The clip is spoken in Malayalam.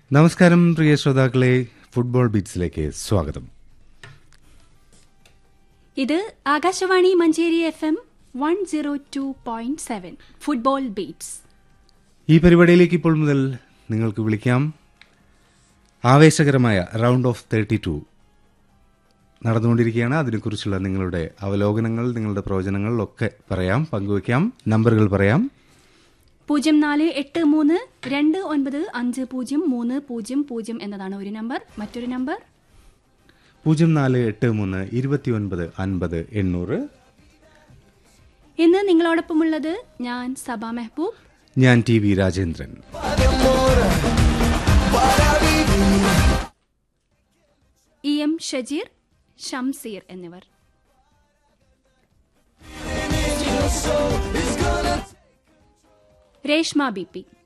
നമസ്കാരം പ്രിയ ശ്രോതാക്കളെ ഫുട്ബോൾ ബീറ്റ്സിലേക്ക് സ്വാഗതം ഇത് Akashvani Manjeri F M one zero two point seven football beats ഈ പരിപാടിയിലേക്ക് ഇപ്പോൾ മുതൽ നിങ്ങൾക്ക് വിളിക്കാം ആവേശകരമായ റൗണ്ട് ഓഫ് തേർട്ടി ടു നടന്നുകൊണ്ടിരിക്കുകയാണ് അതിനെക്കുറിച്ചുള്ള നിങ്ങളുടെ അവലോകനങ്ങൾ നിങ്ങളുടെ പ്രവചനങ്ങൾ ഒക്കെ പറയാം പങ്കുവയ്ക്കാം നമ്പറുകൾ പറയാം പൂജ്യം നാല് എട്ട് മൂന്ന് രണ്ട് ഒൻപത് അഞ്ച് പൂജ്യം മൂന്ന് പൂജ്യം പൂജ്യം എന്നതാണ് ഒരു നമ്പർ മറ്റൊരു നമ്പർ പൂജ്യം നാല് എട്ട് മൂന്ന് ഇരുപത്തിയൊൻപത് അൻപത് എണ്ണൂറ് ഇന്ന് നിങ്ങളോടൊപ്പമുള്ളത് ഞാൻ സബ മെഹബൂബ് ഞാൻ T V Rajendran E M Shajeer Shamseer എന്നിവർ രേഷ്മ ബി പി